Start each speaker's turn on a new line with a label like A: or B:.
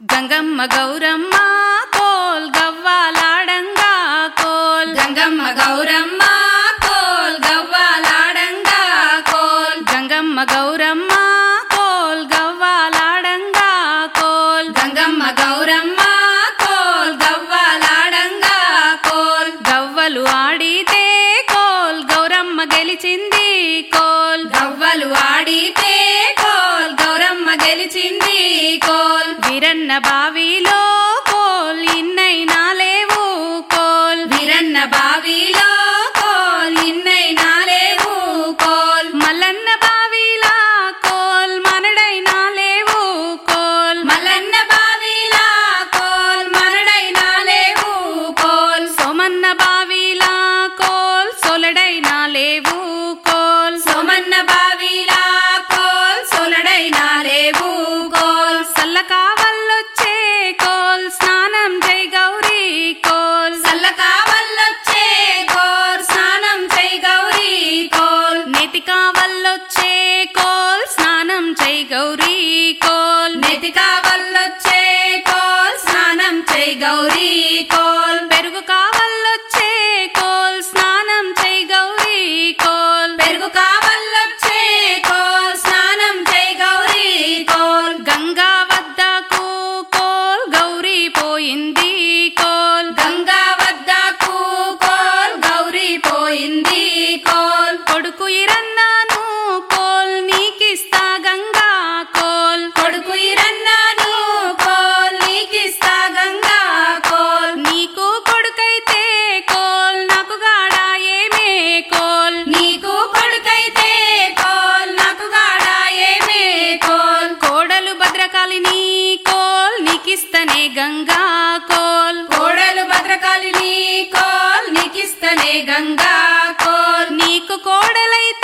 A: గంగమ్మ గౌరమ్మ కోల్ గవ్వాలాడంగా కోల్
B: గంగమ్మ గౌరమ్మ కోల్ గవ్వాలాడంగా కోల్
A: గంగమ్మ గౌరమ్మ కోల్ గవ్వాలాడంగా కోల్
B: గంగమ్మ గౌరమ్మ కోల్ గవ్వాలాడంగా కోల్
A: గవ్వలు ఆడితే కోల్ గౌరమ్మ గెలిచింది కోల్
B: గవ్వలు ఆడితే కోల్ గౌరమ్మ గెలిచింది కోల్
A: వీరన్న బావిలో కోల్ ఇన్నైనా లేవు కోల్
B: వీరన్న బావిలో కోల్ ఇన్నైనా లేవు కోల్
A: మల్లన్న బావిలా కోల్ మనడైనా లేవు కోల్
B: మల్లన్న బావిలా కోల్ మనడైనా లేవు కోల్
A: సోమన్న బావిలా కోల్ సొలడైనా లేవు కోల్
B: సోమన్న బావిలా కోల్ సొలడైనా లేవు కోల్
A: సల్ల కావల్లొచ్చే కోల్ స్నానం జై గౌరీ కోల్
B: సల్ల కావల్లొచ్చే కోల్ స్నానం చై గౌరీ కోల్
A: నెతి కావల్లొచ్చే కోల్ స్నానం జై గౌరీ కోల్
B: నెతి కావల్లొచ్చే కోల్ స్నానం చై గౌరీ కోల్
A: పెరుగు కావల్లొచ్చే కోల్ స్నానం జై గౌరీ కోల్
B: పెరుగు కావల్లొచ్చే కోల్ స్నానం చై గౌరీ కోల్
A: గంగా వద్దకు కోల్ గౌరీ పోయింది కోల్
B: గంగా వద్దకు కోల్ గౌరీ పోయింది కోల్
A: కొడుకు ఇరన్నాను కోల్ నీకిస్తా గంగా కోల్
B: కొడుకు ఇరన్నాను కోల్ నీకిస్తా గంగా కోల్
A: నీకు కొడుకైతే కోల్ నాకు గాడా ఏమే కోల్
B: నీకు కొడుకైతే కోల్ నాకు గాడా ఏమే కోల్
A: కోడలు భద్రకాళిని కోల్ నీకిస్తనే గంగా కోల్
B: కోడలు భద్రకాళిని కోల్ నీకిస్తనే గంగా కోల్
A: నీకు కోడలైతే